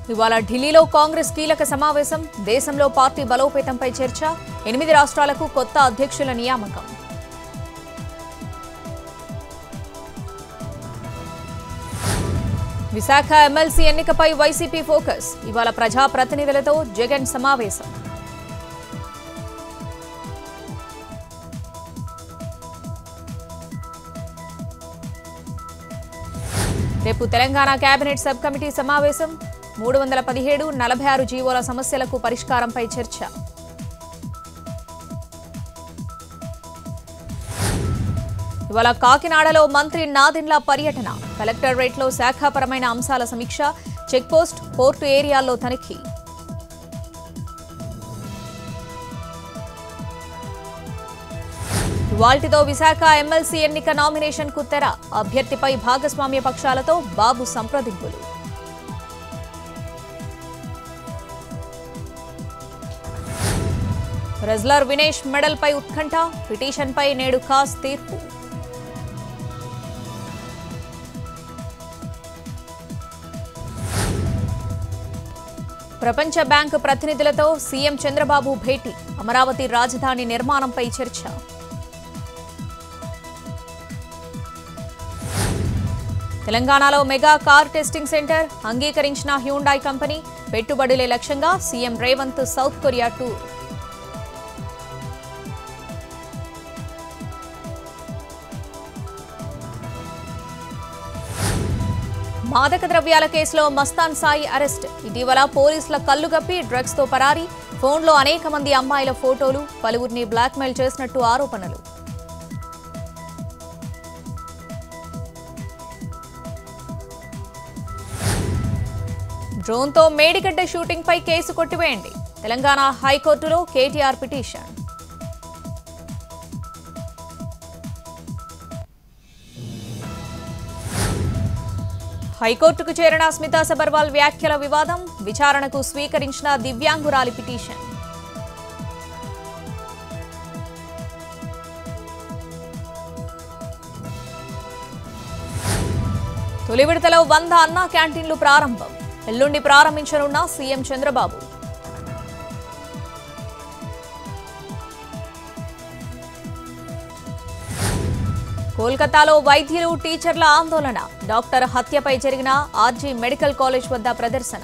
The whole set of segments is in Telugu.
ఇవాళ ఢిల్లీలో కాంగ్రెస్ కీలక సమావేశం దేశంలో పార్టీ బలోపేతంపై చర్చ ఎనిమిది రాష్ట్రాలకు కొత్త అధ్యక్షుల నియామకం విశాఖ ఎమ్మెల్సీ ఎన్నికపై వైసీపీ ఫోకస్ ఇవాళ ప్రజాప్రతినిధులతో జగన్ సమావేశం రేపు తెలంగాణ కేబినెట్ సబ్ కమిటీ సమావేశం మూడు వందల పదిహేడు నలభై ఆరు జీవోల సమస్యలకు పరిష్కారంపై చర్చ ఇవాళ కాకినాడలో మంత్రి నాదిన్లా పర్యటన కలెక్టరేట్లో శాఖాపరమైన అంశాల సమీక్ష చెక్పోస్ట్ పోర్టు ఏరియాల్లో తనిఖీ ఇవాల్టితో విశాఖ ఎమ్మెల్సీ ఎన్నిక నామినేషన్ కు తెర అభ్యర్థిపై భాగస్వామ్య పక్షాలతో బాబు సంప్రదింపులు రెజ్లర్ వినేష్ మెడల్ పై ఉత్కంఠ పిటిషన్పై నేడు ఖాస్ తీర్పు ప్రపంచ బ్యాంకు ప్రతినిధులతో సీఎం చంద్రబాబు భేటీ అమరావతి రాజధాని నిర్మాణంపై చర్చ తెలంగాణలో మెగా కార్ టెస్టింగ్ సెంటర్ అంగీకరించిన హ్యూండాయ్ కంపెనీ పెట్టుబడులే లక్ష్యంగా CM Revanth South Korea tour మాదక ద్రవ్యాల కేసులో మస్తాన్ సాయి అరెస్ట్ ఇటీవల పోలీసుల కల్లుగప్పి డ్రగ్స్ తో పరారి ఫోన్లో అనేక మంది అమ్మాయిల ఫోటోలు పలువురిని బ్లాక్మెయిల్ చేసినట్టు ఆరోపణలు డ్రోన్తో మేడిగడ్డ షూటింగ్ పై కేసు కొట్టివేయండి తెలంగాణ హైకోర్టులో కేటీఆర్ పిటిషన్ హైకోర్టుకు చేరిన స్మితా సబర్వాల్ వ్యాఖ్యల వివాదం విచారణకు స్వీకరించిన దివ్యాంగురాలి పిటిషన్ తొలి విడతలో వంద అన్నా క్యాంటీన్లు ప్రారంభం ఎల్లుండి ప్రారంభించనున్న సీఎం చంద్రబాబు కోల్కతాలో వైద్యులు టీచర్ల ఆందోళన డాక్టర్ హత్యపై జరిగిన ఆర్జీ మెడికల్ కాలేజ్ వద్ద ప్రదర్శన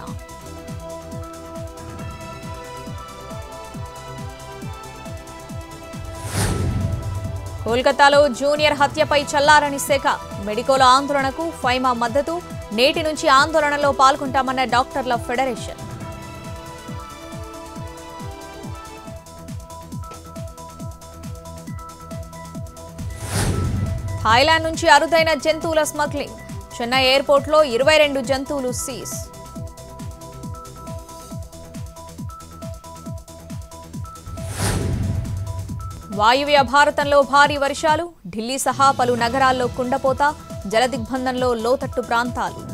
కోల్కతాలో జూనియర్ హత్యపై చల్లారని శాఖ మెడికోల ఆందోళనకు ఫైమా మద్దతు నేటి నుంచి ఆందోళనలో పాల్గొంటామన్న డాక్టర్ల ఫెడరేషన్ థాయిలాండ్ నుంచి అరుదైన జంతువుల స్మగ్లింగ్ చెన్నై ఎయిర్పోర్ట్లో ఇరవై రెండు జంతువులు సీజ్ వాయువ్య భారతంలో భారీ వర్షాలు ఢిల్లీ సహా పలు నగరాల్లో కుండపోత జలదిగ్బంధంలో లోతట్టు ప్రాంతాలు